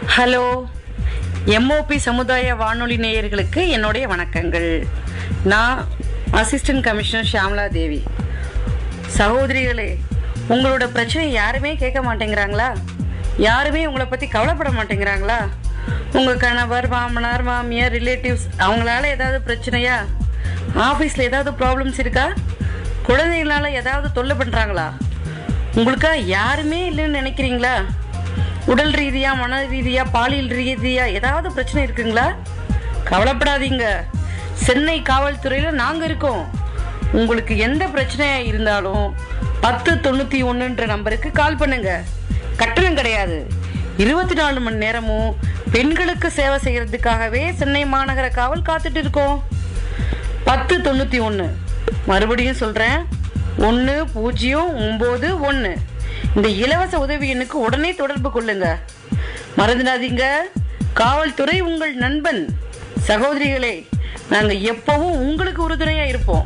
hello MOP சமுதாய வானொலி நேயர்களுக்கு என்னுடைய வணக்கங்கள் நான் அசிஸ்டன்ட் கமிஷனர் ஷியாமலா தேவி சகோதரிகளே உங்களோட பிரச்சனை யாருமே கேட்க மாட்டேங்கிறாங்களா யாருமே உங்களை பற்றி கவலைப்பட மாட்டேங்கிறாங்களா உங்கள் கணவர் மாமனார் மாமியார் ரிலேட்டிவ்ஸ் அவங்களால ஏதாவது பிரச்சனையா ஆஃபீஸில் ஏதாவது ப்ராப்ளம்ஸ் இருக்கா குழந்தைங்களால ஏதாவது தொல்லை பண்ணுறாங்களா உங்களுக்கா யாருமே இல்லைன்னு நினைக்கிறீங்களா உடல் ரீதியா மன ரீதியா பாலியல் ரீதியா ஏதாவது பிரச்சனை இருக்குங்களா கவலைப்படாதீங்க சென்னை காவல்துறையில நாங்க இருக்கோம் உங்களுக்கு எந்த பிரச்சனையா இருந்தாலும் பத்து தொண்ணூத்தி ஒண்ணுன்ற நம்பருக்கு கால் பண்ணுங்க கட்டணம் கிடையாது இருபத்தி நாலு மணி நேரமும் பெண்களுக்கு சேவை செய்யறதுக்காகவே சென்னை மாநகர காவல் காத்துட்டு இருக்கோம் பத்து தொண்ணூத்தி ஒன்று மறுபடியும் சொல்றேன் ஒன்று பூஜ்ஜியம் ஒம்பது ஒன்று இந்த இலவச உதவி எண்ணுக்கு உடனே தொடர்பு கொள்ளுங்க மறந்துடாதீங்க காவல்துறை உங்கள் நண்பன் சகோதரிகளே நாங்க எப்பவும் உங்களுக்கு உறுதுணையா இருப்போம்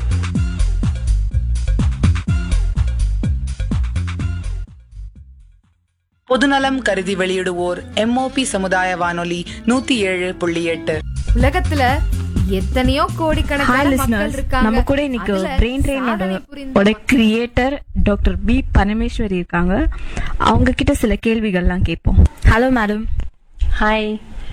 பொதுநலம் கருதி வெளியிடுவோர் எம்ஓபி சமுதாய வானொலி நூத்தி ஏழு புள்ளி எட்டு உலகத்துல எத்தனையோ ஹாய் கோடிக்கணக்கான மக்கள் லிஸ்னர்ஸ் இருக்காங்க நம்ம கூட இன்னைக்கு அதுல பிரெயின் ட்ரெயினோட சாதனை புரிந்த ஓட கிரியேட்டர் டாக்டர் பி பரமேஸ்வரி இருக்காங்க அவங்க கிட்ட சில கேள்விகள்லாம் கேட்போம் ஹலோ மேடம் ஹாய்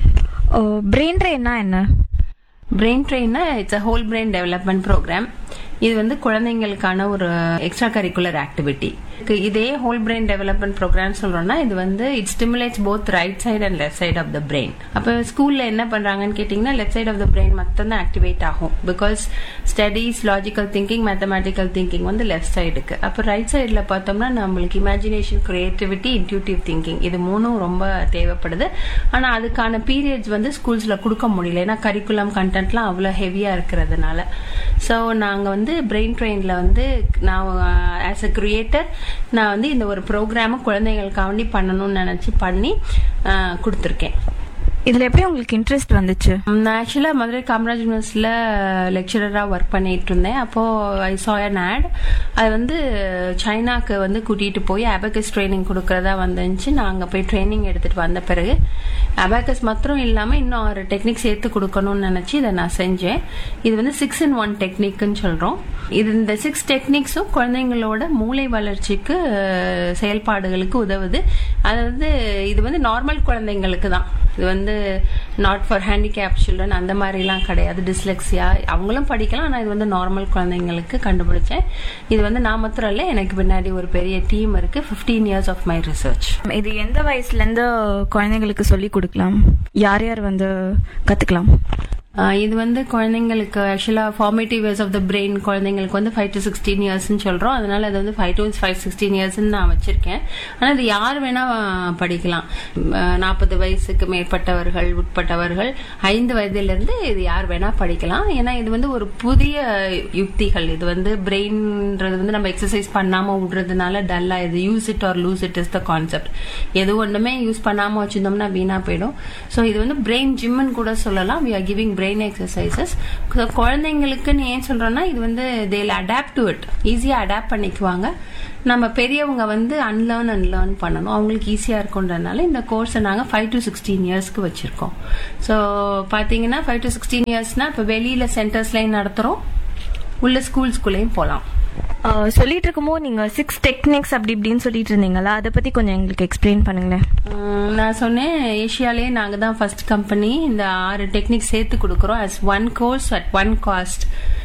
பிரெயின் ட்ரெயின்னா என்ன பிரெயின் ட்ரெயின்னா it's a whole brain development program இது வந்து குழந்தைங்களுக்கான ஒரு எக்ஸ்ட்ரா கரிக்குலர் ஆக்டிவிட்டி இதே ஹோல் பிரெயின் டெவலப்மெண்ட் ப்ரோக்ராம் சொல்றோம்னா இது வந்து it stimulates both right side and left side of the brain அப்போ ஸ்கூல்ல என்ன பண்றாங்கன்னு கேட்டிங்கன்னா left side of the brain மட்டும் தான் ஆக்டிவேட் ஆகும் because studies logical thinking mathematical thinking வந்து லெஃப்ட் சைடுக்கு அப்போ ரைட் சைடில் பார்த்தோம்னா நம்மளுக்கு இமேஜினேஷன் கிரியேட்டிவிட்டி இன்ட்யூட்டிவ் திங்கிங் இது மூணும் ரொம்ப தேவைப்படுது ஆனால் அதுக்கான பீரியட்ஸ் வந்து ஸ்கூல்ஸில் கொடுக்க முடியல ஏன்னா கரிக்குலம் கண்டென்ட்லாம் அவ்வளோ ஹெவியாக இருக்கிறதுனால ஸோ நாங்கள் வந்து பிரெயின் ட்ரெயினில் வந்து நான் ஆஸ் அ கிரியேட்டர் நான் வந்து இந்த ஒரு ப்ரோக்ராமை குழந்தைங்களுக்காண்டி பண்ணணும்னு நினச்சி பண்ணி அஹ், கொடுத்துருக்கேன் இதுல எப்படி உங்களுக்கு இன்ட்ரெஸ்ட் வந்துச்சு நான் ஆக்சுவலாக மதுரை காமராஜ் யூனிவர்சிட்டியில் லெக்சரராக ஒர்க் பண்ணிட்டு இருந்தேன் அப்போது ஐ சா an ad அது வந்து சைனாக்கு வந்து கூட்டிகிட்டு போய் அபேக்கஸ் ட்ரைனிங் கொடுக்கறதா வந்துச்சு நான் அங்கே போய் ட்ரைனிங் எடுத்துகிட்டு வந்த பிறகு அபேக்கஸ் மாத்திரம் இல்லாமல் இன்னும் ஆறு டெக்னிக் சேர்த்து கொடுக்கணும்னு நினச்சி இதை நான் செஞ்சேன் இது வந்து சிக்ஸ் இன் ஒன் டெக்னிக்னு சொல்கிறோம் இது இந்த சிக்ஸ் டெக்னிக்ஸும் குழந்தைங்களோட மூளை வளர்ச்சிக்கு அஹ், செயல்பாடுகளுக்கு உதவுது அது வந்து இது வந்து நார்மல் குழந்தைங்களுக்கு தான் இது வந்து நாட் ஃபார் ஹேண்டிகேப் சில்ட்ரன் அந்த மாதிரிலாம் கிடையாது டிஸ்லெக்ஸியா அவங்களும் படிக்கலாம் ஆனால் இது வந்து நார்மல் குழந்தைங்களுக்கு கண்டுபிடிச்சேன் இது வந்து நான் மாத்திரம் இல்லை எனக்கு பின்னாடி ஒரு பெரிய டீம் இருக்கு 15 இயர்ஸ் ஆஃப் மை ரிசர்ச் இது எந்த வயசுல இருந்து குழந்தைங்களுக்கு சொல்லி கொடுக்கலாம் யார் யார் வந்து கத்துக்கலாம் ஆஹ் இது வந்து குழந்தைங்களுக்கு ஆக்சுவலாக formative years of the brain குழந்தைங்களுக்கு வந்து ஃபைவ் டு சிக்ஸ்டீன் இயர்ஸ்னு சொல்கிறோம் அதனால அது வந்து ஃபைவ் டு ஃபைவ் சிக்ஸ்டீன் இயர்ஸ்ன்னு நான் வச்சிருக்கேன் ஆனால் இது யார் வேணா படிக்கலாம் நாற்பது வயசுக்கு மேற்பட்டவர்கள் உட்பட்டவர்கள் ஐந்து வயதிலிருந்து இது யார் வேணா படிக்கலாம் ஏன்னா இது வந்து ஒரு புதிய யுக்திகள் இது வந்து பிரெயின்ன்றது வந்து நம்ம எக்ஸசைஸ் பண்ணாமல் விடுறதுனால டல்லா இது use it or lose it is the concept எது ஒன்றுமே யூஸ் பண்ணாமல் வச்சிருந்தோம்னா வீணாக போயிடும் ஸோ இது வந்து பிரெயின் ஜிம்னு கூட சொல்லலாம் we are giving brain exercises குழந்தைங்களுக்குன்னு ஏன் சொல்றோம்னா இது வந்து தேல் அடாப்ட் டு இட் ஈஸியாக அடாப்ட் பண்ணிக்குவாங்க நம்ம பெரியவங்க வந்து அன்லேர்ன் அண்ட் லேர்ன் பண்ணணும் அவங்களுக்கு ஈஸியாக இருக்குன்றதுனால இந்த கோர்ஸை நாங்கள் ஃபைவ் டு சிக்ஸ்டீன் இயர்ஸ்க்கு வச்சுருக்கோம் ஸோ பார்த்தீங்கன்னா ஃபைவ் டு சிக்ஸ்டீன் இயர்ஸ்னால் இப்போ வெளியில் சென்டர்ஸ்லையும் நடத்துகிறோம் உள்ள ஸ்கூல்ஸ்குள்ளேயும் போகலாம் அஹ், சொல்லிட்டு இருக்கும்போது நீங்க சிக்ஸ் டெக்னிக்ஸ் அப்படி இப்படின்னு சொல்லிட்டு இருந்தீங்களா அதை பத்தி கொஞ்சம் எங்களுக்கு எக்ஸ்பிளைன் பண்ணுங்களேன் உம், நான் சொன்னேன் ஏஷியாலேயே நாங்கள் தான் ஃபர்ஸ்ட் கம்பெனி இந்த ஆறு டெக்னிக் சேர்த்து கொடுக்குறோம் as one course at one cost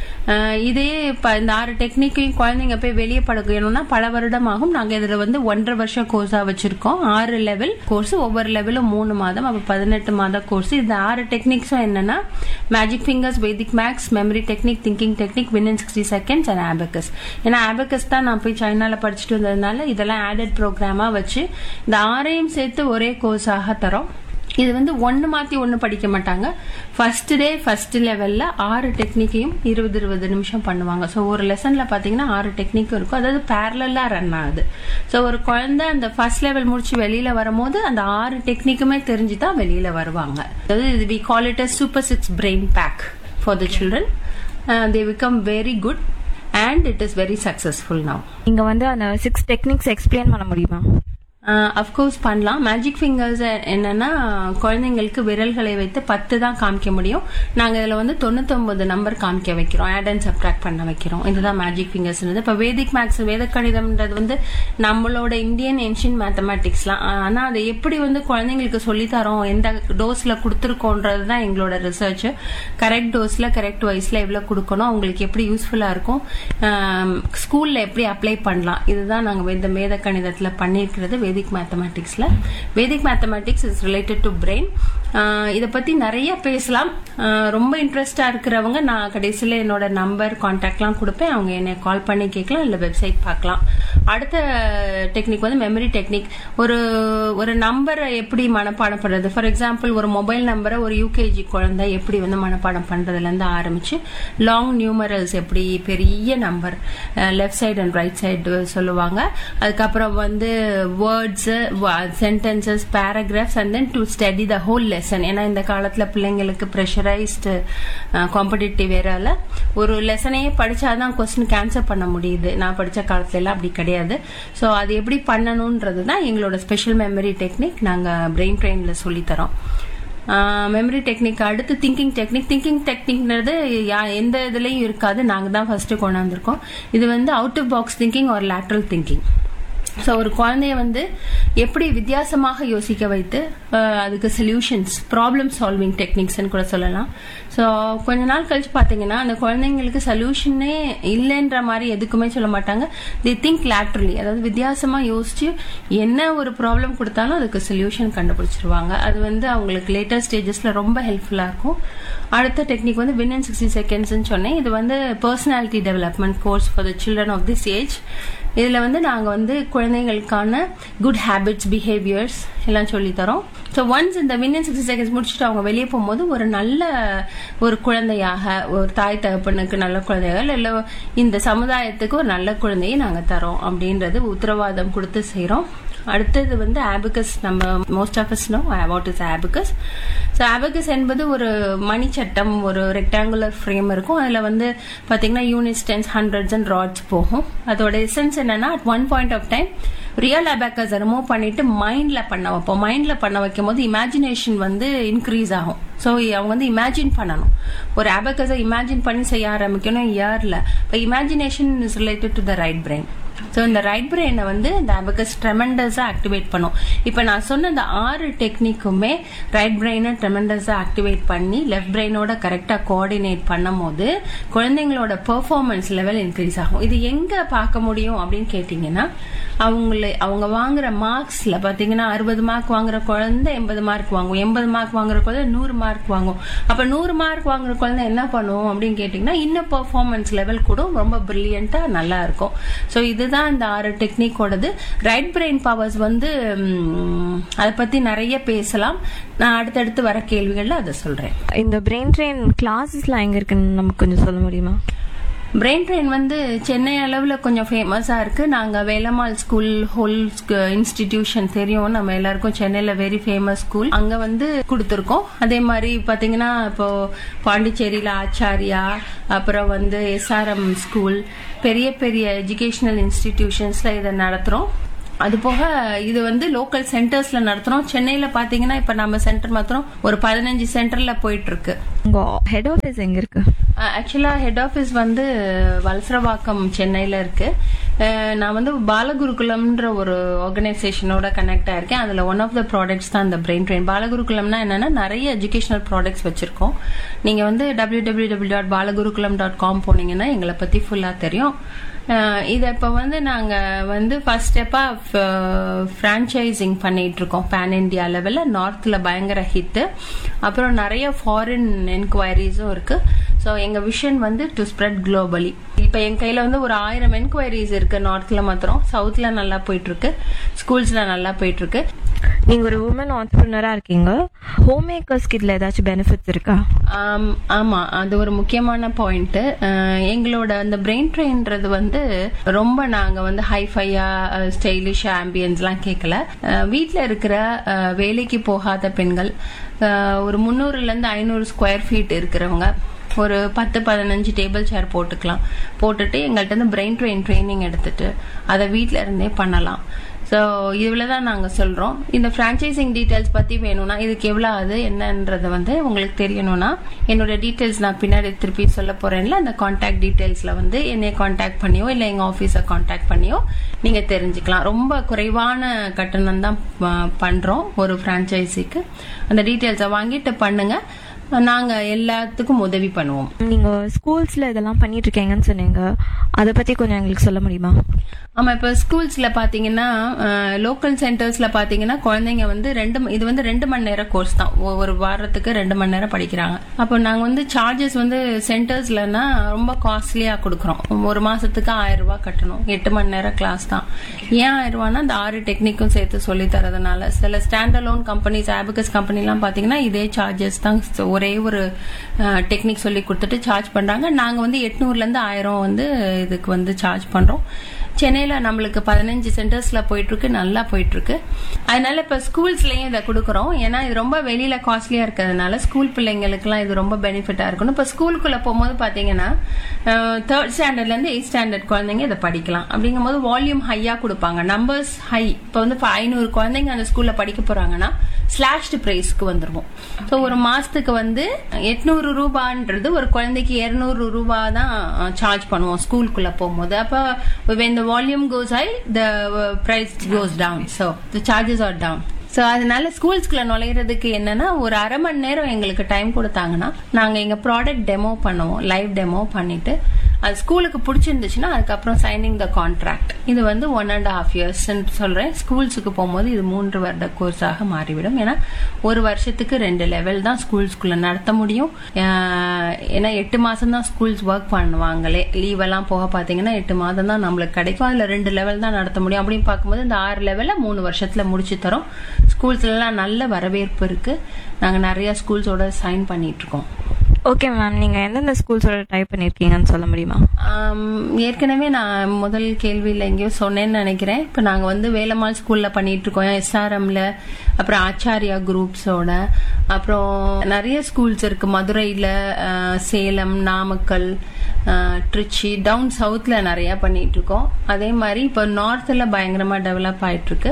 இதே இப்போ இந்த ஆறு டெக்னிக்கையும் குழந்தைங்க போய் வெளியே பழகணும்னா பல வருடமாகும் நாங்கள் இதில் வந்து ஒன்றரை வருஷம் கோர்ஸாக வச்சுருக்கோம் ஆறு லெவல் கோர்ஸ் ஒவ்வொரு லெவலும் மூணு மாதம் அப்போ பதினெட்டு மாத கோர்ஸ் இந்த ஆறு டெக்னிக்ஸும் என்னன்னா magic fingers Vedic maths memory technique thinking technique win in sixty seconds and abacus ஏன்னா ஆபக்கஸ் தான் நான் போய் சைனால படிச்சுட்டு வந்ததுனால இதெல்லாம் ஆடட் ப்ரோக்ராமாக வச்சு இந்த ஆறையும் சேர்த்து ஒரே கோர்ஸாக தரோம் இது வந்து ஒன்று மாற்றி ஒன்று படிக்க மாட்டாங்க ஃபர்ஸ்ட் டே ஃபர்ஸ்ட் லெவலில் ஆறு டெக்னிக்கையும் இருபது இருபது நிமிஷம் பண்ணுவாங்க ஸோ ஒரு லெசனில் பார்த்தீங்கன்னா ஆறு டெக்னிக்கும் இருக்கும் அதாவது பேரலாக ரன் ஆகுது ஸோ ஒரு குழந்தை அந்த ஃபர்ஸ்ட் லெவல் முடிச்சு வெளியில் வரும்போது அந்த ஆறு டெக்னிக்குமே தெரிஞ்சு தான் வெளியில் வருவாங்க அதாவது இது we call it a super six brain pack for the children they become very good and it is very successful now நீங்க வந்து அந்த சிக்ஸ் டெக்னிக்ஸ் எக்ஸ்பிளைன் பண்ண முடியுமா அஃப்கோர்ஸ் பண்ணலாம் மேஜிக் ஃபிங்கர்ஸ் என்னன்னா குழந்தைங்களுக்கு விரல்களை வைத்து பத்து தான் காமிக்க முடியும் நாங்கள் இதில் வந்து தொண்ணூத்தொம்பது நம்பர் காமிக்க வைக்கிறோம் ஆட் அண்ட் சப்ட்ராக்ட் பண்ண வைக்கிறோம் இதுதான் மேஜிக் ஃபிங்கர்ஸ்ன்றது இப்போ வேதிக் மேக்ஸ் வேத கணிதம்ன்றது வந்து நம்மளோட இந்தியன் ஏன்ஷியன் மேத்தமேட்டிக்ஸ்லாம் ஆனால் அதை எப்படி வந்து குழந்தைங்களுக்கு சொல்லித்தரோம் எந்த டோஸில் கொடுத்துருக்கோன்றது தான் எங்களோட ரிசர்ச் கரெக்ட் டோஸில் கரெக்ட் வயசில் எவ்வளோ கொடுக்கணும் அவங்களுக்கு எப்படி யூஸ்ஃபுல்லாக இருக்கும் ஸ்கூலில் எப்படி அப்ளை பண்ணலாம் இதுதான் நாங்கள் இந்த வேத கணிதத்தில் பண்ணியிருக்கிறது வேதிக் மேத்தமேட்டிக்ஸில் Vedic mathematics is related to brain இதை பற்றி நிறைய பேசலாம் ஆஹ் ரொம்ப இன்ட்ரெஸ்டாக இருக்கிறவங்க நான் கடைசியில் என்னோட நம்பர் கான்டாக்ட்லாம் கொடுப்பேன் அவங்க என்னை கால் பண்ணி கேட்கலாம் இல்லை வெப்சைட் பார்க்கலாம் அடுத்த டெக்னிக் வந்து மெமரி டெக்னிக் ஒரு ஒரு நம்பரை எப்படி மனப்பாடம் பண்ணுறது ஃபார் எக்ஸாம்பிள் ஒரு மொபைல் நம்பரை ஒரு யூகேஜி குழந்தை எப்படி வந்து மனப்பாடம் பண்ணுறதுலேருந்து ஆரம்பித்து லாங் நியூமரல்ஸ் எப்படி பெரிய number left side and right side சொல்லுவாங்க அதுக்கப்புறம் வந்து words sentences paragraphs and then to study the whole lesson ஏன்னா இந்த காலத்தில் பிள்ளைங்களுக்கு ப்ரெஷரைஸ்டு காம்படிட்டிவ் வேறால ஒரு லெசனையே படிச்சாதான் கொஸ்டினுக்கு ஆன்சர் பண்ண முடியுது நான் படித்த காலத்துல எல்லாம் அப்படி கிடையாது ஸோ அது எப்படி பண்ணணுன்றது தான் எங்களோட ஸ்பெஷல் மெமரி டெக்னிக் நாங்கள் பிரெயின் ட்ரெயினில் சொல்லித்தரோம் மெமரி டெக்னிக் அடுத்து திங்கிங் டெக்னிக் திங்கிங் டெக்னிக்ன்றது யா- எந்த இதுலேயும் இருக்காது நாங்கள் தான் ஃபர்ஸ்ட் கொண்டாந்துருக்கோம் இது வந்து அவுட் ஆஃப் பாக்ஸ் திங்கிங் ஒரு லேட்ரல் திங்கிங் ஸோ ஒரு குழந்தைய வந்து எப்படி வித்தியாசமாக யோசிக்க வைத்து அஹ், அதுக்கு சொல்யூஷன்ஸ் ப்ராப்ளம் சால்விங் டெக்னிக்ஸ்னு கூட சொல்லலாம் ஸோ கொஞ்ச நாள் கழிச்சு பார்த்தீங்கன்னா அந்த குழந்தைங்களுக்கு சொல்யூஷனே இல்லைன்ற மாதிரி எதுக்குமே சொல்ல மாட்டாங்க தி திங்க் லேட்ரலி அதாவது வித்தியாசமாக யோசிச்சு என்ன ஒரு ப்ராப்ளம் கொடுத்தாலும் அதுக்கு சொல்யூஷன் கண்டுபிடிச்சிருவாங்க அது வந்து அவங்களுக்கு லேட்டர் ஸ்டேஜஸில் ரொம்ப ஹெல்ப்ஃபுல்லாக இருக்கும் அடுத்த டெக்னிக் வந்து வின் இன் சிக்ஸ்டி செகண்ட்ஸ்னு சொன்னேன் இது வந்து personality development course for the children of this age இதில் வந்து நாங்கள் வந்து குழந்தைங்களுக்கான குட் ஹேபிட்ஸ் பிஹேவியர்ஸ் எல்லாம் சொல்லித் தரோம் ஸோ ஒன்ஸ் இந்த வின் இன் சிக்ஸ்டி செகண்ட்ஸ் முடிச்சுட்டு அவங்க வெளியே போகும்போது ஒரு நல்ல ஒரு குழந்தையாக ஒரு தாய் தகப்பனுக்கு நல்ல குழந்தையாக இல்லை இந்த சமுதாயத்துக்கு ஒரு நல்ல குழந்தையை நாங்கள் தரோம் அப்படின்றது உத்தரவாதம் கொடுத்து செய்கிறோம் அடுத்தது வந்து ஆபிகஸ் நம்ம most of us know what is abacus so abacus என்பது ஒரு மணி சட்டம் ஒரு ரெக்டாங்குலர் ஃப்ரேம் இருக்கும் அதில் வந்து பார்த்தீங்கன்னா units tens hundreds and rods போகும் அதோட எசன்ஸ் என்னன்னா at one point of time real அபேக்கஸை ரிமூவ் பண்ணிட்டு மைண்ட்ல பண்ண வைப்போம் மைண்ட்ல பண்ண வைக்கும் போது இமேஜினேஷன் வந்து இன்க்ரீஸ் ஆகும் ஸோ அவங்க வந்து இமேஜின் பண்ணணும் ஒரு அபேக்கஸை இமேஜின் பண்ணி செய்ய ஆரம்பிக்கணும் இயர்ல இப்போ imagination is related to the right brain so இந்த ரைட் பிரெயினை வந்து இந்த அபகஸ் ட்ரெமெண்டஸாக ஆக்டிவேட் பண்ணும் இப்போ நான் சொன்ன இந்த ஆறு டெக்னிக்குமே ரைட் பிரெயினை ட்ரெமெண்டஸாக ஆக்டிவேட் பண்ணி லெஃப்ட் பிரெயினோட கரெக்டாக கோஆர்டினேட் பண்ணும் போது குழந்தைங்களோட பெர்ஃபார்மன்ஸ் லெவல் இன்க்ரீஸ் ஆகும் இது எங்கே பார்க்க முடியும் அப்படின்னு கேட்டிங்கன்னா அவங்கள அவங்க வாங்குற மார்க்ஸில் பார்த்தீங்கன்னா அறுபது மார்க் வாங்குற குழந்தை எண்பது மார்க் வாங்கும் எண்பது மார்க் வாங்குற குழந்தை நூறு மார்க் வாங்கும் அப்போ நூறு மார்க் வாங்குற குழந்தை என்ன பண்ணும் அப்படின்னு கேட்டிங்கன்னா இன்னும் பெர்ஃபார்மன்ஸ் லெவல் கூட ரொம்ப பிரில்லியண்ட்டாக நல்லா இருக்கும் ஸோ இதுதான் இந்த ஆறு டெக்னிக்கோடது ரைட் பிரெயின் பவர்ஸ் வந்து ம், அதை பற்றி நிறைய பேசலாம் நான் அடுத்தடுத்து வர கேள்விகளில் அதை சொல்கிறேன் இந்த பிரெயின் ட்ரெயின் கிளாஸஸ்லாம் எங்க இருக்குன்னு நமக்கு கொஞ்சம் சொல்ல முடியுமா பிரெயின் ட்ரெயின் வந்து சென்னை அளவில் கொஞ்சம் ஃபேமஸாக இருக்குது நாங்கள் வேலம்மாள் ஸ்கூல் ஹோல் இன்ஸ்டிடியூஷன் தெரியும் நம்ம எல்லாருக்கும் சென்னையில் வெரி ஃபேமஸ் ஸ்கூல் அங்கே வந்து கொடுத்துருக்கோம் அதே மாதிரி பார்த்தீங்கன்னா இப்போ பாண்டிச்சேரியில் ஆச்சாரியா அப்புறம் வந்து எஸ்ஆர்எம் ஸ்கூல் பெரிய பெரிய எஜுகேஷனல் இன்ஸ்டிடியூஷன்ஸில் இதை நடத்துகிறோம் அது போக இது வந்து லோக்கல் சென்டர்ஸ்ல நடத்துறோம் சென்னையில பாத்தீங்கன்னா இப்ப நம்ம சென்டர் மாத்திரம் ஒரு பதினஞ்சு சென்டர்ல போயிட்டு இருக்கு உங்க ஹெட் ஆஃபீஸ் எங்க இருக்கு ஆக்சுவலா ஹெட் ஆஃபீஸ் வந்து வலசரவாக்கம் சென்னையில இருக்கு அஹ் நான் வந்து பாலகுருகுலம்ன்ற ஒரு ஆர்கனைசேஷனோட கனெக்ட் ஆயிருக்கேன் அதுல ஒன் ஆஃப் த ப்ராடக்ட்ஸ் தான் இந்த பிரெயின் ட்ரெயின் பாலகுருகுலம்னா என்னன்னா நிறைய எஜுகேஷனல் ப்ராடக்ட்ஸ் வச்சிருக்கோம் நீங்க வந்து W W W dot Balagurukulam dot com போனீங்கன்னா எங்களை பத்தி ஃபுல்லா தெரியும் அஹ் இதை இப்போ வந்து நாங்கள் வந்து ஃபர்ஸ்ட் ஸ்டெப்பாக ஃப்ரான்ச்சைசிங் பண்ணிட்டு இருக்கோம் பேன் இந்தியா லெவலில் நார்த்தில் பயங்கர ஹிட்டு அப்புறம் நிறைய ஃபாரின் என்கொயரிஸும் இருக்கு ஸோ எங்கள் விஷன் வந்து டு ஸ்ப்ரெட் குளோபலி இப்போ என் கையில் வந்து ஒரு ஆயிரம் என்கொயரிஸ் இருக்கு நார்த்தில் மாத்திரம் சவுத்தில் நல்லா போயிட்டு இருக்கு ஸ்கூல்ஸில் நல்லா போயிட்டு இருக்கு நீங்க ஒரு உமன் ஆண்டர்பிரினரா இருக்கீங்க ஹோம் மேக்கர்ஸ்க்கு இதுல ஏதாச்சும் பெனிஃபிட்ஸ் இருக்கா ஆம், ஆமா அது ஒரு முக்கியமான பாயிண்ட் எங்களோட அந்த பிரெயின் ட்ரெயின்றது வந்து ரொம்ப நாங்க வந்து ஹைஃபையா ஸ்டைலிஷ் ஆம்பியன்ஸ்லாம் கேட்கல அஹ், வீட்ல இருக்கிற அஹ், வேலைக்கு போகாத பெண்கள் அஹ், ஒரு முந்நூறுல இருந்து ஐநூறு ஸ்கொயர் ஃபீட் இருக்கிறவங்க ஒரு பத்து பதினஞ்சு டேபிள் சேர் போட்டுக்கலாம் போட்டுட்டு எங்கள்கிட்ட இருந்து பிரெயின் ட்ரெயின் ட்ரைனிங் எடுத்துட்டு அதை வீட்டில இருந்தே பண்ணலாம் ஸோ இவ்வளோ தான் நாங்கள் சொல்கிறோம் இந்த ஃப்ரான்ச்சைசிங் டீட்டெயில்ஸ் பற்றி வேணும்னா இதுக்கு எவ்வளோ ஆகுது என்னன்றது வந்து உங்களுக்கு தெரியணும்னா என்னோட டீட்டெயில்ஸ் நான் பின்னாடி திருப்பி சொல்ல போகிறேன்ல அந்த காண்டாக்ட் டீட்டெயில்ஸில் வந்து என்னை காண்டாக்ட் பண்ணியோ இல்லை எங்கள் ஆஃபீஸை காண்டாக்ட் பண்ணியோ நீங்கள் தெரிஞ்சுக்கலாம் ரொம்ப குறைவான கட்டணம் தான் பண்ணுறோம் ஒரு ஃப்ரான்ச்சைசிக்கு அந்த டீட்டெயில்ஸை வாங்கிட்டு பண்ணுங்கள் நாங்கள் எல்லாத்துக்கும் உதவி பண்ணுவோம் நீங்க ஸ்கூல்ஸ்ல இதெல்லாம் பண்ணிட்டு இருக்கீங்கன்னு சொன்னீங்க அதை பத்தி கொஞ்சம் எங்களுக்கு சொல்ல முடியுமா ஆமா இப்ப ஸ்கூல்ஸ்ல பாத்தீங்கன்னா லோக்கல் சென்டர்ஸ்ல பாத்தீங்கன்னா குழந்தைங்க வந்து ரெண்டு ம- இது வந்து ரெண்டு மணி நேரம் கோர்ஸ் தான் ஒ- ஒரு வாரத்துக்கு ரெண்டு மணி நேரம் படிக்கிறாங்க அப்போ நாங்க வந்து சார்ஜஸ் வந்து சென்டர்ஸ்லன்னா ரொம்ப காஸ்ட்லியா கொடுக்குறோம் ஒரு மாசத்துக்கு ஆயிரம் ரூபாய் கட்டணும் எட்டு மணி நேரம் கிளாஸ் தான் ஏன் ஆயிரம் ரூபாய்னா அந்த ஆறு டெக்னிக்கும் சேர்த்து சொல்லி தரதுனால சில ஸ்டாண்ட் அலோன் கம்பெனிஸ் ஆபிகஸ் கம்பெனிலாம் பாத்தீங்கன்னா இதே சார்ஜஸ் தான் ஒரே ஒரு டெக்னிக் சொல்லி கொடுத்துட்டு சார்ஜ் பண்றாங்க நாங்க வந்து எட்நூறுல இருந்து ஆயிரம் வந்து இதுக்கு வந்து சார்ஜ் பண்றோம் சென்னையில நம்மளுக்கு பதினஞ்சு சென்டர்ஸ்ல போயிட்டு இருக்கு நல்லா போயிட்டு இருக்கு அதனால இப்ப ஸ்கூல்ஸ்லயும் இதை கொடுக்குறோம் ஏன்னா இது ரொம்ப வெளியில காஸ்ட்லியா இருக்கிறதுனால ஸ்கூல் பிள்ளைங்களுக்குலாம் இது ரொம்ப பெனிஃபிட்டா இருக்கணும் இப்ப ஸ்கூலுக்குள்ள போகும்போது பாத்தீங்கன்னா தேர்ட் ஸ்டாண்டர்ட்ல இருந்து எயிட் ஸ்டாண்டர்ட் குழந்தைங்க இதை படிக்கலாம் அப்படிங்கும்போது வால்யூம் ஹையா கொடுப்பாங்க நம்பர்ஸ் ஹை இப்போ வந்து இப்போ ஐநூறு குழந்தைங்க அந்த ஸ்கூல்ல படிக்க போறாங்கன்னா ஸ்லாஷ்டு பிரைஸ்க்கு வந்துருவோம் ஸோ ஒரு மாசத்துக்கு வந்து எட்நூறு ரூபான்றது ஒரு குழந்தைக்கு இருநூறு ரூபாய் தான் சார்ஜ் பண்ணுவோம் ஸ்கூலுக்குள்ள போகும்போது அப்போ when the volume goes high the uh, price goes down so the charges are down so அதனால ஸ்கூல்ஸ்குள்ள நுழையிறதுக்கு என்னன்னா ஒரு அரை மணி நேரம் எங்களுக்கு டைம் கொடுத்தாங்கன்னா நாங்கள் எங்கள் ப்ராடக்ட் டெமோ பண்ணுவோம் லைவ் டெமோ பண்ணிட்டு அது ஸ்கூலுக்கு பிடிச்சிருந்துச்சுன்னா அதுக்கப்புறம் சைனிங் த கான்ட்ராக்ட் இது வந்து ஒன் அண்ட் ஹாஃப் இயர்ஸ் சொல்றேன் ஸ்கூல்ஸுக்கு போகும்போது இது மூன்று வருட கோர்ஸாக மாறிவிடும் ஏன்னா ஒரு வருஷத்துக்கு ரெண்டு லெவல் தான் ஸ்கூல்ஸ்குள்ள நடத்த முடியும் அஹ் ஏன்னா எட்டு மாசம் தான் ஸ்கூல்ஸ் ஒர்க் பண்ணுவாங்களே லீவ் எல்லாம் போக பாத்தீங்கன்னா எட்டு மாதம் தான் நம்மளுக்கு கிடைக்கும் அதுல ரெண்டு லெவல் தான் நடத்த முடியும் அப்படின்னு பார்க்கும்போது இந்த ஆறு லெவல்ல மூணு வருஷத்துல முடிச்சு தரோம் ஸ்கூல்ஸ்ல எல்லாம் நல்ல வரவேற்பு இருக்கு நாங்க நிறைய ஸ்கூல்ஸோட சைன் பண்ணிட்டு இருக்கோம் ஓகே மேம் நீங்க எந்தெந்த ஸ்கூல்ஸோட டைப் பண்ணிருக்கீங்கன்னு சொல்ல முடியுமா ஆம், ஏற்கனவே நான் முதல் கேள்வியில் எங்கேயோ சொன்னேன்னு நினைக்கிறேன் இப்போ நாங்கள் வந்து வேலம்மாள் ஸ்கூலில் பண்ணிட்டு இருக்கோம் எஸ்ஆர்எம்ல அப்புறம் ஆச்சாரியா குரூப்ஸோட அப்புறம் நிறைய ஸ்கூல்ஸ் இருக்கு மதுரையில் சேலம் நாமக்கல் அஹ், திருச்சி டவுன் சவுத்தில் நிறைய பண்ணிட்டு இருக்கோம் அதே மாதிரி இப்போ நார்த்தில் பயங்கரமாக டெவலப் ஆயிட்டு இருக்கு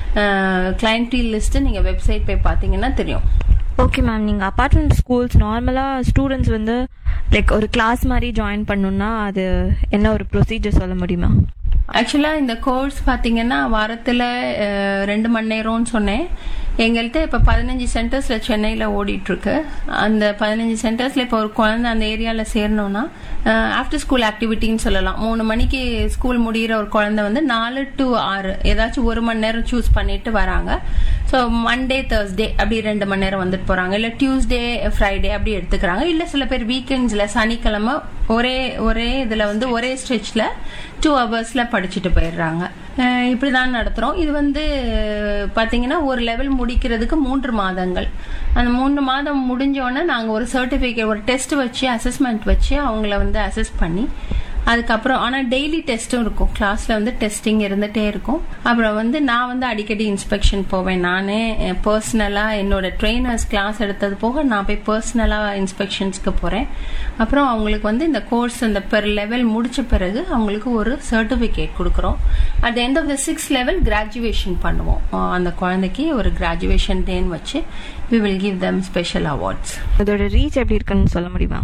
கிளைண்டீல் லிஸ்ட் நீங்கள் வெப்சைட் போய் பார்த்தீங்கன்னா தெரியும் ஓகே மேம் நீங்க அப்பார்ட்மெண்ட் ஸ்கூல்ஸ் நார்மலா ஸ்டூடெண்ட்ஸ் வந்து லைக் ஒரு கிளாஸ் மாதிரி ஜாயின் பண்ணணும்னா அது என்ன ஒரு ப்ரொசீஜர் சொல்ல முடியுமா ஆக்சுவலா இந்த கோர்ஸ் பாத்தீங்கன்னா வாரத்துல அஹ், ரெண்டு மணி நேரம்னு சொன்னேன் எங்கள்கிட்ட இப்ப பதினஞ்சு சென்டர்ஸ்ல சென்னையில ஓடிட்டு இருக்கு அந்த பதினஞ்சு சென்டர்ஸ்ல இப்ப ஒரு குழந்தை அந்த ஏரியால சேரணும்னா ஆஃப்டர் ஸ்கூல் ஆக்டிவிட்டின்னு சொல்லலாம் மூணு மணிக்கு ஸ்கூல் முடியிற ஒரு குழந்தை வந்து நாலு டு ஆறு ஏதாச்சும் ஒரு மணி நேரம் சூஸ் பண்ணிட்டு வராங்க ஸோ மண்டே தேர்ஸ்டே அப்படி ரெண்டு மணி நேரம் வந்துட்டு போறாங்க இல்ல டியூஸ்டே ஃப்ரைடே அப்படி எடுத்துக்கிறாங்க இல்ல சில பேர் வீக்கெண்ட்ஸ்ல சனிக்கிழமை ஒரே ஒரே இதுல வந்து ஒரே ஸ்ட்ரெச்ல டூ ஹவர்ஸ்ல படிச்சுட்டு போயிடுறாங்க அஹ் இப்படிதான் நடத்துறோம் இது வந்து பாத்தீங்கன்னா ஒரு லெவல் முடிக்கிறதுக்கு மூன்று மாதங்கள் அந்த மூன்று மாதம் முடிஞ்ச உடனே நாங்க ஒரு சர்டிபிகேட் ஒரு டெஸ்ட் வச்சு அசஸ்மெண்ட் வச்சு அவங்கள வந்து அசஸ் பண்ணி அதுக்கப்புறம் ஆனா டெய்லி டெஸ்ட்டும் இருக்கும் கிளாஸ்ல வந்து டெஸ்டிங் இருந்துட்டே இருக்கும் அப்புறம் வந்து நான் வந்து அடிக்கடி இன்ஸ்பெக்ஷன் போவேன் நானே பர்சனலா என்னோட ட்ரெயினர்ஸ் கிளாஸ் எடுத்தது போக நான் போய் பர்சனலா இன்ஸ்பெக்ஷன்ஸ்க்கு போறேன் அப்புறம் அவங்களுக்கு வந்து இந்த கோர்ஸ் இந்த பெர் லெவல் முடிச்ச பிறகு அவங்களுக்கு ஒரு சர்டிபிகேட் கொடுக்குறோம் at end of the six level graduation பண்ணுவோம் அஹ் அந்த குழந்தைக்கு ஒரு கிராஜுவேஷன் டேன்னு வச்சு we will give them special awards இதோட ரீச் எப்படி இருக்குன்னு சொல்ல முடியுமா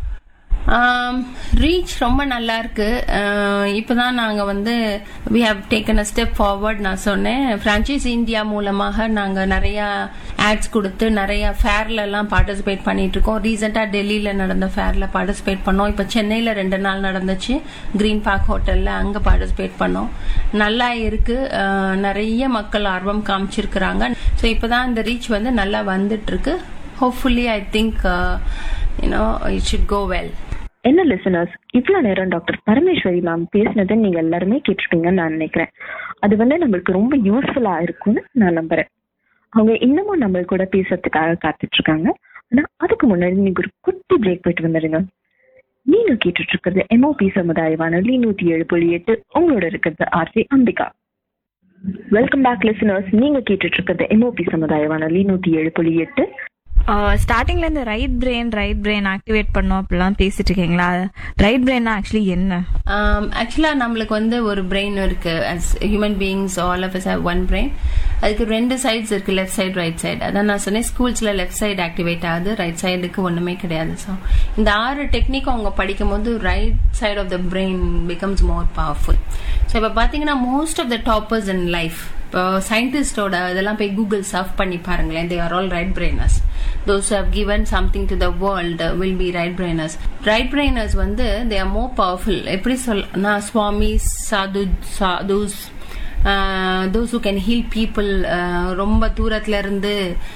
ரீச் ரொம்ப நல்லா இருக்கு ஆஹ் இப்பதான் நாங்க வந்து we have taken a step forward நான் சொன்னேன் பிரான்ச்சைஸ் இந்தியா மூலமாக நாங்க நிறைய ஆட்ஸ் கொடுத்து நிறைய ஃபேர்ல எல்லாம் பார்ட்டிசிபேட் பண்ணிட்டு இருக்கோம் ரீசெண்டா டெல்லியில நடந்த ஃபேர்ல பார்ட்டிசிபேட் பண்ணோம் இப்ப சென்னையில ரெண்டு நாள் நடந்துச்சு கிரீன் பார்க் ஹோட்டல்ல அங்க பார்ட்டிசிபேட் பண்ணோம் நல்லா இருக்கு ஆஹ் நிறைய மக்கள் ஆர்வம் காமிச்சிருக்கிறாங்க ஸோ இப்பதான் இந்த ரீச் வந்து நல்லா வந்துட்டு இருக்கு hopefully I think you know it should go well என்ன லிசனர்ஸ் இவ்வளவு நேரம் டாக்டர் பரமேஸ்வரி மேம் பேசினதை நீங்க எல்லாருமே கேட்டிருப்பீங்கன்னு நான் நினைக்கிறேன் அது வந்து நம்மளுக்கு ரொம்ப யூஸ்ஃபுல்லா இருக்கும்னு நான் நம்புறேன் அவங்க இன்னமும் நம்ம கூட பேசுறதுக்காக காத்துட்டு இருக்காங்க ஆனா அதுக்கு முன்னாடி நீங்க ஒரு குட்டி பிரேக் போயிட்டு வந்துடுங்க நீங்க கேட்டுட்டு இருக்கிறது எம்ஓபி சமுதாய வானொலி நூத்தி ஏழு புள்ளி எட்டு உங்களோட இருக்கிறது ஆர்சி அம்பிகா வெல்கம் பேக் லிசனர்ஸ் நீங்க கேட்டுட்டு இருக்கிறது எம்ஓபி சமுதாய வானொலி நூத்தி ஏழு புள்ளி எட்டு ஸ்டார்டிங்ல இந்த right brain right brain activate பண்ணோம் அப்படிலாம் பேசிட்டு இருக்கீங்களா ரைட் பிரெயின்னா ஆக்சுவலி என்ன ஆக்சுவலா நம்மளுக்கு வந்து ஒரு பிரெயின் இருக்கு as human beings all of have one brain அதுக்கு ரெண்டு சைட்ஸ் இருக்கு லெஃப்ட் சைடு ரைட் சைடு அதான் நான் சொன்னேன் ஸ்கூல்ஸ்ல லெஃப்ட் சைடு ஆக்டிவேட் ஆகுது ரைட் சைடுக்கு ஒண்ணுமே கிடையாது ஸோ இந்த ஆறு டெக்னிக் அவங்க படிக்கும் போது right side of the brain becomes more powerful so இப்போ பார்த்தீங்கன்னா most of the toppers in life இப்போ சயின்டிஸ்டோட இதெல்லாம் போய் கூகுள் சர்ஃப் பண்ணி பாருங்களேன் they are all right brainers those who have given something to the world uh, will be right brainers right brainers வந்து they are more powerful எப்படி சொல் நான் சுவாமி சாது sadhus those who can heal people ரொம்ப தூரத்துல இருந்து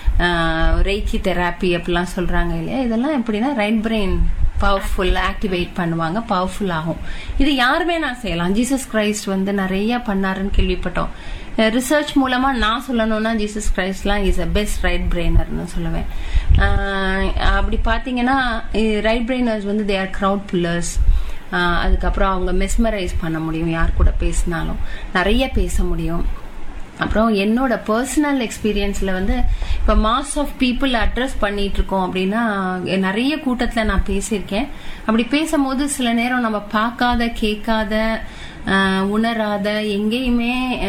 ரெய்கி தெராப்பி அப்படிலாம் சொல்றாங்க இல்லையா இதெல்லாம் எப்படின்னா ரைட் பிரெயின் பவர்ஃபுல் ஆக்டிவேட் பண்ணுவாங்க பவர்ஃபுல் ஆகும் இது யாருமே நான் செய்யலாம் ஜீசஸ் கிரைஸ்ட் வந்து நிறைய பண்ணாருன்னு கேள்விப்பட்டோம் ரிசர்ச் மூலமா நான் சொல்லணும்னா ஜீசஸ் கிரைஸ்ட்லாம் இஸ் அ பெஸ்ட் ரைட் பிரெயினர்னு சொல்லுவேன் அஹ் அப்படி பாத்தீங்கன்னா ரைட் பிரெயினர்ஸ் வந்து தே ஆர் க்ரௌட் புல்லர்ஸ் அதுக்கப்புறம் அவங்க மெஸ்மரைஸ் பண்ண முடியும் யார் கூட பேசினாலும் நிறைய பேச முடியும் அப்புறம் என்னோட பர்சனல் எக்ஸ்பீரியன்ஸ்ல வந்து இப்போ மாஸ் ஆஃப் பீப்புள் அட்ரஸ் பண்ணிட்டு இருக்கோம் அப்படின்னா நிறைய கூட்டத்தில் நான் பேசியிருக்கேன் அப்படி பேசும்போது சில நேரம் நம்ம பார்க்காத கேட்காத ஆஹ், உணராத எங்கேயுமே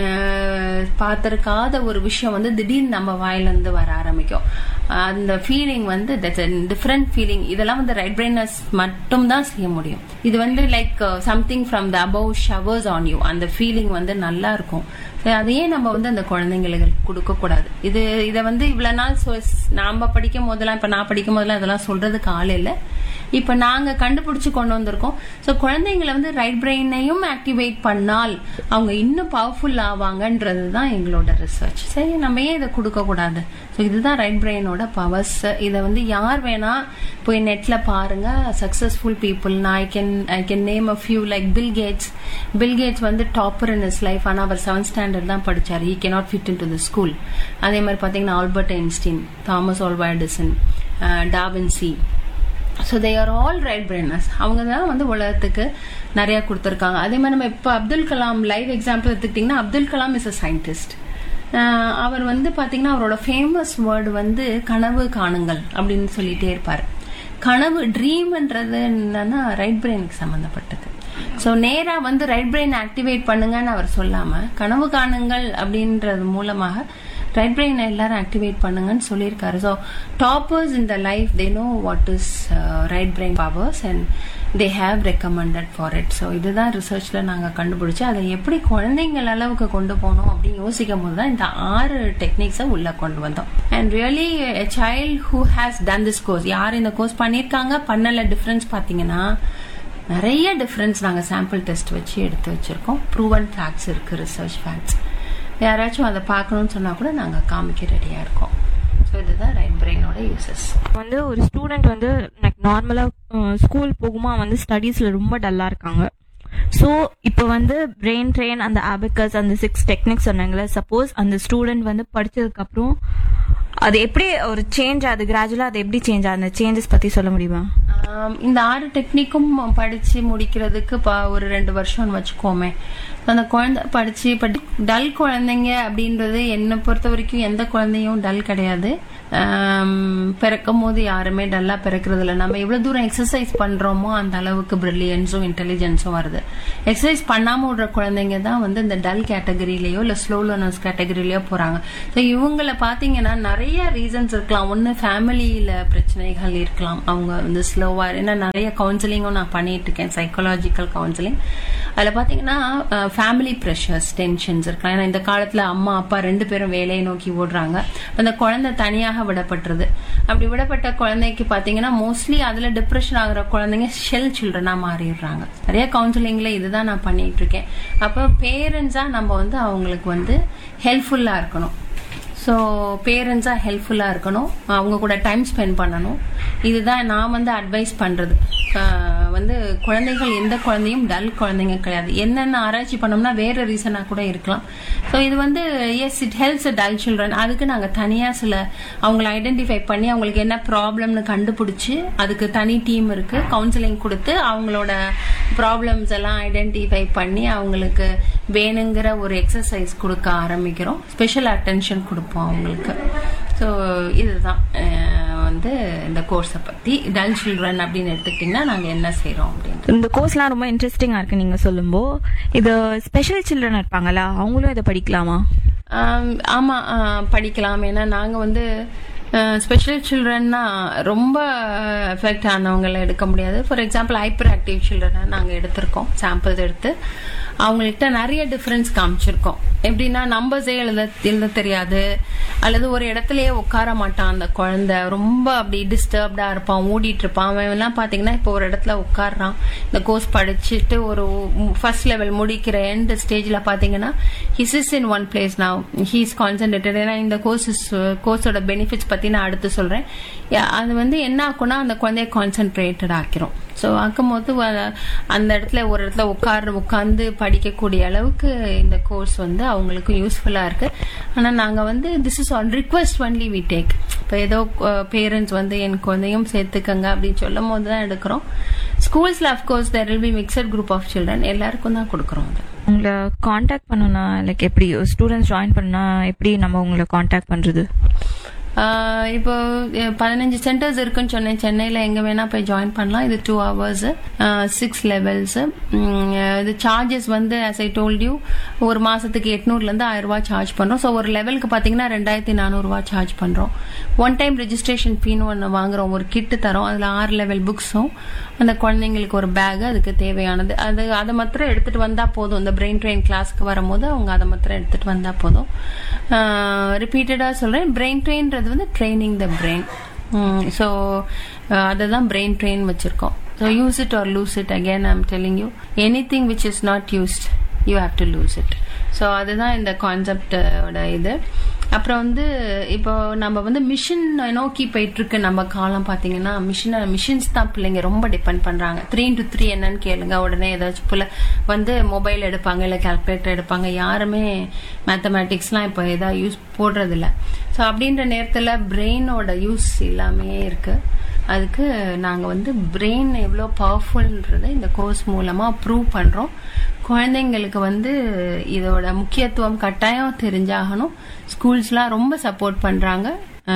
பார்த்திருக்காத ஒரு விஷயம் வந்து திடீர்னு நம்ம வாயிலிருந்து வர ஆரம்பிக்கும் அந்த ஃபீலிங் வந்து டிஃப்ரெண்ட் ஃபீலிங் இதெல்லாம் வந்து ரைட் பிரெயினர்ஸ் மட்டும் தான் செய்ய முடியும் இது வந்து like something from the above showers on you அந்த ஃபீலிங் வந்து நல்லா இருக்கும் So, அதையே நம்ம வந்து அந்த குழந்தைங்களுக்கு கொடுக்க கூடாது இது இதை வந்து இவ்வளவு நாள் சொ- நாம படிக்கும் போதெல்லாம் இப்ப நான் படிக்கும் போதெல்லாம் இதெல்லாம் சொல்றதுக்கு ஆள் இல்லை இப்ப நாங்க கண்டுபிடிச்சு கொண்டு வந்திருக்கோம் ஸோ குழந்தைங்களை வந்து ரைட் பிரெயினையும் ஆக்டிவேட் பண்ணால் அவங்க இன்னும் பவர்ஃபுல் ஆவாங்கன்றது தான் எங்களோட ரிசர்ச் சரி நம்ம ஏன் இதை கொடுக்க கூடாது ஸோ இதுதான் ரைட் பிரெயினோட பவர்ஸ் இதை வந்து யார் வேணா போய் நெட்ல பாருங்க சக்சஸ்ஃபுல் பீப்புள் நான் I can I can name a few like Bill Gates Bill Gates வந்து டாப்பர் இன் இஸ் லைஃப் ஆனால் அவர் செவன்த் ஸ்டாண்டர்ட் தான் படிச்சார் he cannot fit in to the school அதே மாதிரி பார்த்தீங்கன்னா Albert Einstein Thomas Alva Edison da Vinci so they are all right brainers அவங்க தான் வந்து உலகத்துக்கு நிறைய கொடுத்துருக்காங்க அதே மாதிரி நம்ம இப்போ அப்துல் கலாம் லைவ் எக்ஸாம்பிள் எடுத்துக்கிட்டிங்கன்னா Abdul Kalam is a scientist அவர் வந்து பாத்தீங்கன்னா அவரோட ஃபேமஸ் வேர்டு வந்து கனவு காணுங்கள் அப்படின்னு சொல்லிட்டே இருப்பார் கனவு ட்ரீம்ன்றது என்னன்னா ரைட் பிரெயினுக்கு சம்மந்தப்பட்டது ஸோ நேரா வந்து ரைட் பிரெயின் ஆக்டிவேட் பண்ணுங்கன்னு அவர் சொல்லாம கனவு காணுங்கள் அப்படின்றது மூலமாக ரைட் பிரெயின் எல்லாரும் ஆக்டிவேட் பண்ணுங்கன்னு சொல்லியிருக்காரு so toppers in the life they know what is right brain powers and they have recommended for it so இதுதான் ரிசர்ச்ல நாங்கள் கண்டுபிடிச்சு அதை எப்படி குழந்தைங்கள் அளவுக்கு கொண்டு போகணும் அப்படின்னு யோசிக்கும் போது தான் இந்த ஆறு டெக்னிக்ஸை உள்ள கொண்டு வந்தோம் and really child who has done this course யார் இந்த கோர்ஸ் பண்ணியிருக்காங்க பண்ணல டிஃபரன்ஸ் பார்த்தீங்கன்னா நிறைய டிஃபரன்ஸ் நாங்கள் சாம்பிள் டெஸ்ட் வச்சு எடுத்து வச்சிருக்கோம் ப்ரூவன் ஃபேக்ட்ஸ் இருக்கு ரிசர்ச் ஃபேக்ட்ஸ் யாராச்சும் அதை பார்க்கணும்னு சொன்னா கூட நாங்கள் காமிக்க ரெடியாக இருக்கோம் ஸோ இதுதான் ரைட் பிரெயினோட யூசஸ் வந்து ஒரு ஸ்டூடெண்ட் வந்து லைக் நார்மலாக ஸ்கூல் போகுமா வந்து ஸ்டடீஸில் ரொம்ப டல்லாக இருக்காங்க ஸோ இப்போ வந்து பிரெயின் ட்ரெயின் அந்த ஆபிக்கஸ் அந்த சிக்ஸ் டெக்னிக்ஸ் சொன்னாங்களே சப்போஸ் அந்த ஸ்டூடெண்ட் வந்து படிச்சதுக்கப்புறம் அது எப்படி ஒரு சேஞ்ச் ஆகுது கிராஜுவலாக அது எப்படி சேஞ்ச் ஆகுது அந்த சேஞ்சஸ் பற்றி சொல்ல முடியுமா ஆம், இந்த ஆறு டெக்னிக்கும் படிச்சு முடிக்கிறதுக்கு ப- ஒரு ரெண்டு வருஷம்னு வச்சுக்கோமே அந்த குழந்தை படிச்சு இப்ப டல் குழந்தைங்க அப்படின்றது என்னை பொறுத்த வரைக்கும் எந்த குழந்தையும் டல் கிடையாது ஆம், பிறக்கும் போது யாருமே டல்லா பிறக்கிறது இல்லை நம்ம எவ்வளவு தூரம் எக்ஸசைஸ் பண்றோமோ அந்த அளவுக்கு பிரில்லியன்ஸும் இன்டெலிஜென்ஸும் வருது எக்ஸசைஸ் பண்ணாம விடுற குழந்தைங்க தான் வந்து இந்த டல் கேட்டகரியிலயோ இல்ல ஸ்லோ லேர்னர்ஸ் கேட்டகரியிலயோ போறாங்க ஸோ இவங்கள பாத்தீங்கன்னா நிறைய ரீசன்ஸ் இருக்கலாம் ஒன்னு ஃபேமிலியில பிரச்சனைகள் இருக்கலாம் அவங்க வந்து ஸ்லோவா ஏன்னா நிறைய கவுன்சிலிங்கும் நான் பண்ணிட்டு இருக்கேன் சைக்காலஜிக்கல் கவுன்சிலிங் அதுல பாத்தீங்கன்னா ஃபேமிலி ப்ரெஷர்ஸ் டென்ஷன்ஸ் இருக்கலாம் ஏன்னா இந்த காலத்துல அம்மா அப்பா ரெண்டு பேரும் வேலையை நோக்கி ஓடுறாங்க அந்த குழந்தை தனியாக விடப்பட்டுருது அப்படி விடப்பட்ட குழந்தைக்கு பாத்தீங்கன்னா மோஸ்ட்லி அதுல டிப்ரெஷன் ஆகுற குழந்தைங்க ஷெல் சில்ட்ரனா மாறிடுறாங்க நிறைய கவுன்சிலிங்ல இதுதான் நான் பண்ணிட்டு இருக்கேன் அப்ப பேரண்ட்ஸா நம்ம வந்து அவங்களுக்கு வந்து ஹெல்ப்ஃபுல்லா இருக்கணும் ஸோ பேரண்ட்ஸாக ஹெல்ப்ஃபுல்லாக இருக்கணும் அவங்க கூட டைம் ஸ்பெண்ட் பண்ணணும் இதுதான் நான் வந்து அட்வைஸ் பண்ணுறது வந்து குழந்தைகள் எந்த குழந்தையும் டல் குழந்தைங்க கிடையாது என்னென்ன ஆராய்ச்சி பண்ணோம்னா வேற ரீசனாக கூட இருக்கலாம் ஸோ இது வந்து yes it helps dull children அதுக்கு நாங்கள் தனியாக சில அவங்கள ஐடென்டிஃபை பண்ணி அவங்களுக்கு என்ன ப்ராப்ளம்னு கண்டுபிடிச்சி அதுக்கு தனி டீம் இருக்கு கவுன்சிலிங் கொடுத்து அவங்களோட ப்ராப்ளம்ஸ் எல்லாம் ஐடென்டிஃபை பண்ணி அவங்களுக்கு வேணுங்கிற ஒரு எக்ஸசைஸ் கொடுக்க ஆரம்பிக்கிறோம் ஸ்பெஷல் அட்டென்ஷன் கொடுப்போம் அவங்களுக்கு ஸோ இதுதான் அஹ், வந்து இந்த கோர்ஸை பத்தி டல் சில்ட்ரன் அப்படின்னு எடுத்துக்கிட்டிங்கன்னா நாங்க என்ன செய்றோம் அப்படின்னு இந்த கோர்ஸ்லாம் ரொம்ப இன்ட்ரெஸ்டிங்கா இருக்கு நீங்க சொல்லும்போது இது ஸ்பெஷல் சில்ட்ரன் இருப்பாங்கல்ல அவங்களும் இதை படிக்கலாமா ஆம், ஆமா ஆ, படிக்கலாம் ஏன்னா நாங்க வந்து ஸ்பெஷல் சில்ட்ரன்னா ரொம்ப எஃபெக்ட் ஆனவங்களை எடுக்க முடியாது ஃபார் எக்ஸாம்பிள் ஹைப்பர் ஆக்டிவ் சில்ட்ரனை நாங்கள் எடுத்திருக்கோம் சாம்பிள்ஸ் எடுத்து அவங்கள்ட்ட நிறைய டிஃபரன்ஸ் காமிச்சிருக்கோம் எப்படின்னா நம்பர்ஸே எழுத எழுத தெரியாது அல்லது ஒரு இடத்துலயே உட்கார மாட்டான் அந்த குழந்தை ரொம்ப அப்படி டிஸ்டர்ப்டா இருப்பான் ஓடிட்டு இருப்பான் அவன் எல்லாம் பாத்தீங்கன்னா இப்போ ஒரு இடத்துல உட்காடுறான் இந்த கோர்ஸ் படிச்சுட்டு ஒரு ஃபர்ஸ்ட் லெவல் முடிக்கிற எண்ட் ஸ்டேஜ்ல பாத்தீங்கன்னா his is in one place நான் ஹீஸ் கான்சென்ட்ரேட்டட் ஏன்னா இந்த கோர்ஸ் கோர்ஸோட பெனிஃபிட்ஸ் பத்தி நான் அடுத்து சொல்றேன் யா- அது வந்து என்ன ஆக்கும்னா அந்த குழந்தைய கான்சென்ட்ரேட்டட் ஆக்கிரும் ஸோ ஆக்கும்போது வ- அந்த இடத்துல ஒரு இடத்துல உட்கார உட்கார்ந்து படிக்கக்கூடிய அளவுக்கு இந்த கோர்ஸ் வந்து அவங்களுக்கு யூஸ்ஃபுல்லா இருக்கு ஆனா நாங்க வந்து this is on request only we take இப்போ ஏதோ பேரண்ட்ஸ் வந்து என் குழந்தையும் சேர்த்துக்கங்க அப்படின்னு சொல்லும் போது தான் எடுக்கிறோம் ஸ்கூல்ஸ்ல of course there will be mixed group of children எல்லாருக்கும் தான் கொடுக்குறோம் அது உங்களை காண்டாக்ட் பண்ணணும்னா லைக் எப்படி ஸ்டூடெண்ட்ஸ் ஜாயின் பண்ணா எப்படி நம்ம உங்களை காண்டாக்ட் பண்றது ஆஹ் இப்போ அஹ், பதினஞ்சு சென்டர்ஸ் இருக்குன்னு சொன்னேன் சென்னையில எங்க வேணா போய் ஜாயின் பண்ணலாம் இது டூ ஹவர்ஸ் சிக்ஸ் லெவல்ஸ் இது சார்ஜஸ் வந்து as ஐ told யூ ஒரு மாசத்துக்கு எட்நூறுல இருந்து ஆயிரம் ரூபாய் சார்ஜ் பண்றோம் ஸோ ஒரு லெவலுக்கு பாத்தீங்கன்னா ரெண்டாயிரத்தி நானூறு ரூபாய் சார்ஜ் பண்றோம் ஒன் டைம் ரெஜிஸ்ட்ரேஷன் ஃபீன்னு ஒன்று வாங்குறோம் ஒரு கிட்டு தரோம் அதுல ஆறு லெவல் புக்ஸும் அந்த குழந்தைங்களுக்கு ஒரு பேக் அதுக்கு தேவையானது அது அதை மாத்திரம் எடுத்துட்டு வந்தா போதும் இந்த பிரெயின் ட்ரெயின் கிளாஸ்க்கு வரும்போது அவங்க அதை மாத்திரம் எடுத்துட்டு வந்தா போதும் ரிப்பீட்டடா சொல்றேன் பிரெயின் ட்ரெயின்றது வந்து ட்ரைனிங் த பிரெயின் ஸோ அதை தான் பிரெயின் ட்ரெயின் வச்சிருக்கோம் so use it or lose it again I'm telling you any thing which is not used you have to lose it so அதுதான் இந்த கான்செப்டோட இது அப்புறம் வந்து இப்போ நம்ம வந்து மிஷின் நோக்கி போயிட்டு இருக்கு நம்ம காலம் பாத்தீங்கன்னா மிஷின் மிஷின்ஸ் தான் பிள்ளைங்க ரொம்ப டிபெண்ட் பண்றாங்க த்ரீ இன்டு த்ரீ என்னன்னு கேளுங்க உடனே ஏதாச்சும் புள்ள வந்து மொபைல் எடுப்பாங்க இல்ல கால்குலேட்டர் எடுப்பாங்க யாருமே மேத்தமேட்டிக்ஸ்லாம் இப்போ ஏதாவது யூஸ் போடுறது இல்ல ஸோ அப்படின்ற நேரத்துல பிரெயினோட யூஸ் எல்லாமே இருக்கு அதுக்கு நாங்கள் வந்து பிரெயின் எவ்வளோ பவர்ஃபுல்ன்றதை இந்த கோர்ஸ் மூலமாக ப்ரூவ் பண்ணுறோம் குழந்தைங்களுக்கு வந்து இதோட முக்கியத்துவம் கட்டாயம் தெரிஞ்சாகணும் ஸ்கூல்ஸ்லாம் ரொம்ப சப்போர்ட் பண்ணுறாங்க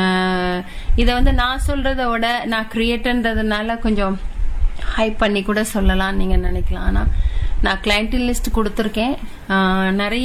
இதை வந்து நான் சொல்றத விட நான் கிரியேட்டர்ன்றதுனால கொஞ்சம் ஹைப் பண்ணி கூட சொல்லலாம் நீங்க நினைக்கலாம் ஆனா நான் கிளைண்ட் லிஸ்ட் கொடுத்துருக்கேன் ஆஹ் நிறைய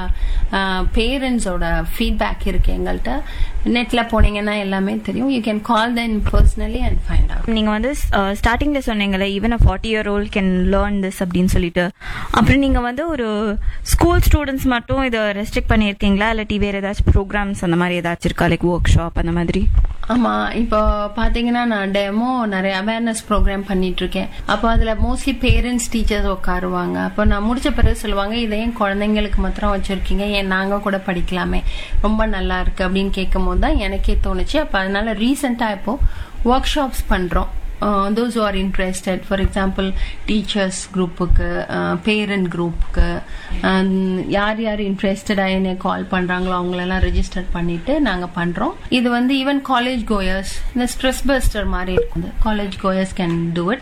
பேரண்ட்ஸோட ஃபீட்பேக் இருக்கு எங்கள்கிட்ட நெட்ல போனீங்கன்னா எல்லாமே தெரியும் you can call then personally and find out நீங்க வந்து ஸ்டார்டிங்ல சொன்னீங்கல்ல even a forty year old can learn this அப்படின்னு சொல்லிட்டு அப்புறம் நீங்க வந்து ஒரு ஸ்கூல் ஸ்டூடெண்ட்ஸ் மட்டும் இதை ரெஸ்ட்ரிக்ட் பண்ணியிருக்கீங்களா இல்லாட்டி வேற ஏதாச்சும் ப்ரோக்ராம்ஸ் அந்த மாதிரி ஏதாச்சும் இருக்கா லைக் ஒர்க் ஷாப் அந்த மாதிரி ஆமா இப்போ பாத்தீங்கன்னா நான் டெமோ நிறைய அவேர்னஸ் ப்ரோக்ராம் பண்ணிட்டு இருக்கேன் அப்போ அதுல மோஸ்ட்லி பேரண்ட்ஸ் டீச்சர்ஸ் உட்காருவாங்க அப்போ நான் முடிச்ச பிறகு சொல்லுவாங்க இதை ஏன் குழந்தைங்களுக்கு மாத்திரம் வச்சிருக்கீங்க ஏன் நாங்க கூட படிக்கலாமே ரொம்ப நல்லா இருக்கு அப்படின்னு கேட்கும் போது தான் எனக்கே தோணுச்சு அப்ப அதனால ரீசெண்டா இப்போ ஒர்க் ஷாப்ஸ் பண்றோம் those are interested for example teachers குரூப்புக்கு பேரண்ட் குரூப்புக்கு யார் யார் இன்ட்ரெஸ்டடாக என்னை கால் பண்ணுறாங்களோ அவங்களெல்லாம் ரெஜிஸ்டர் பண்ணிட்டு நாங்கள் பண்ணுறோம் இது வந்து ஈவன் காலேஜ் கோயர்ஸ் இந்த ஸ்ட்ரெஸ் பஸ்டர் மாதிரி இருக்கும் college goers can do it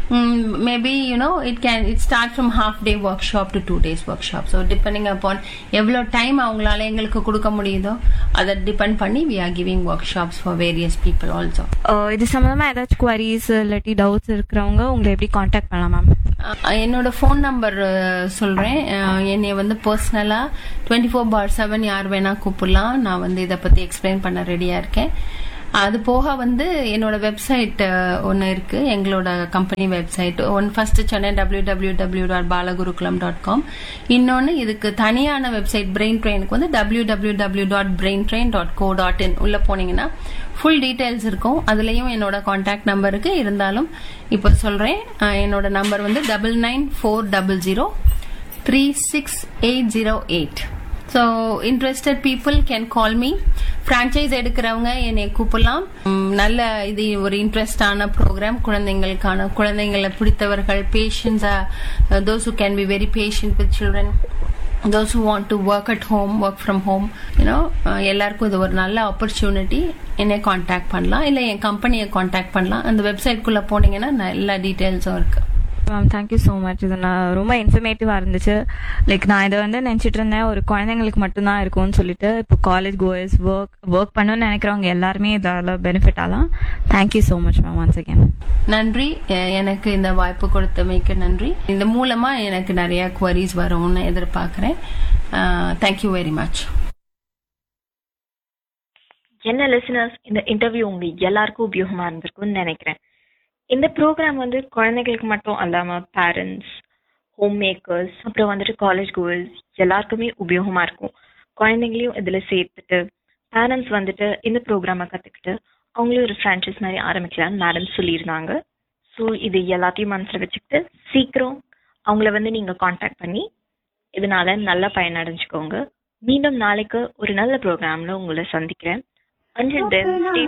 maybe you know it can it start from half day workshop to two days workshop so depending upon எவ்வளோ டைம் அவங்களால எங்களுக்கு கொடுக்க முடியுதோ அதை டிபெண்ட் பண்ணி we are giving workshops for various people also uh இது சம்பந்தமா ஏதாச்சும் குவரிஸ் இல்லாட்டி டவுட்ஸ் இருக்கிறவங்க உங்களை எப்படி காண்டாக்ட் பண்ணலாம் மேம் அஹ் என்னோட ஃபோன் நம்பர் சொல்றேன் அஹ் என்னைய வந்து பர்சனலா டுவெண்ட்டி ஃபோர் பார் செவன் யார் வேணா கூப்பிடலாம் நான் வந்து இதை பத்தி எக்ஸ்பிளைன் பண்ண ரெடியா இருக்கேன் அது போக வந்து என்னோட வெப்சைட் ஒன்று இருக்கு எங்களோட company website one first Chennai W W W dot Balagurukulam dot com இன்னொன்று இதுக்கு தனியான வெப்சைட் பிரெயின் ட்ரெயினுக்கு வந்து W W W dot brain train dot co dot in உள்ள போனீங்கன்னா ஃபுல் டீடைல்ஸ் இருக்கும் அதுலயும் என்னோட கான்டாக்ட் நம்பர் இருக்கு இருந்தாலும் இப்போ சொல்றேன் அஹ் என்னோட நம்பர் வந்து double nine four double zero three six eight zero eight so interested people can call me franchise எடுக்கிறவங்க என்னை கூப்பிடலாம் உம், நல்ல இது ஒரு இன்ட்ரெஸ்டான ப்ரோக்ராம் குழந்தைங்களுக்கான குழந்தைங்களை பிடித்தவர்கள் பேஷன்ஸா those who can be very patient with children those who want to work at home work from home you know uh எல்லாருக்கும் இது ஒரு நல்ல ஆப்பர்ச்சுனிட்டி என்னை காண்டாக்ட் பண்ணலாம் இல்லை என் கம்பெனியை காண்டாக்ட் பண்ணலாம் அந்த வெப்சைட்குள்ளே போனீங்கன்னா எல்லா டீட்டெயில்ஸும் இருக்கு மேம் தேங்க்யூ ஸோ மச் இது நான் ரொம்ப இன்ஃபர்மேட்டிவாக இருந்துச்சு லைக் நான் இதை வந்து நினச்சிட்டு இருந்தேன் ஒரு குழந்தைங்களுக்கு மட்டும்தான் இருக்கும்னு சொல்லிட்டு இப்போ காலேஜ் கோயர்ஸ் ஒர்க் ஒர்க் பண்ணணும்னு நினைக்கிறவங்க எல்லாருமே இதால் பெனிஃபிட் ஆகலாம் thank you so much ma'am once again நன்றி எ- எனக்கு இந்த வாய்ப்பு கொடுத்தமைக்கு நன்றி இந்த மூலமா எனக்கு நிறைய குவரிஸ் வரும்னு எதிர்பார்க்கிறேன் தேங்க்யூ வெரி மச் என்ன லிசனர்ஸ் இந்த இன்டர்வியூ உங்க எல்லாருக்கும் உபயோகமா இருந்திருக்கும்னு நினைக்கிறேன் இந்த ப்ரோக்ராம் வந்து குழந்தைகளுக்கு மட்டும் அல்லாம பேரண்ட்ஸ் ஹோம் மேக்கர்ஸ் அப்புறம் வந்துட்டு காலேஜ் கோர்ஸ் எல்லாருக்குமே உபயோகமா இருக்கும் குழந்தைங்களையும் இதுல சேர்த்துட்டு பேரண்ட்ஸ் வந்துட்டு இந்த ப்ரோக்ராமை கத்துக்கிட்டு அவங்களையும் ஒரு ஃப்ரான்ச்சைஸ் மாதிரி ஆரம்பிக்கலாம்னு மேடம் சொல்லியிருந்தாங்க ஸோ இது எல்லாத்தையும் மனசுல வச்சுக்கிட்டு சீக்கிரம் அவங்கள வந்து நீங்க காண்டாக்ட் பண்ணி இதனால நல்ல பயனடைஞ்சுக்கோங்க மீண்டும் நாளைக்கு ஒரு நல்ல ப்ரோக்ராம்ல உங்களை சந்திக்கிறேன் Until then, stay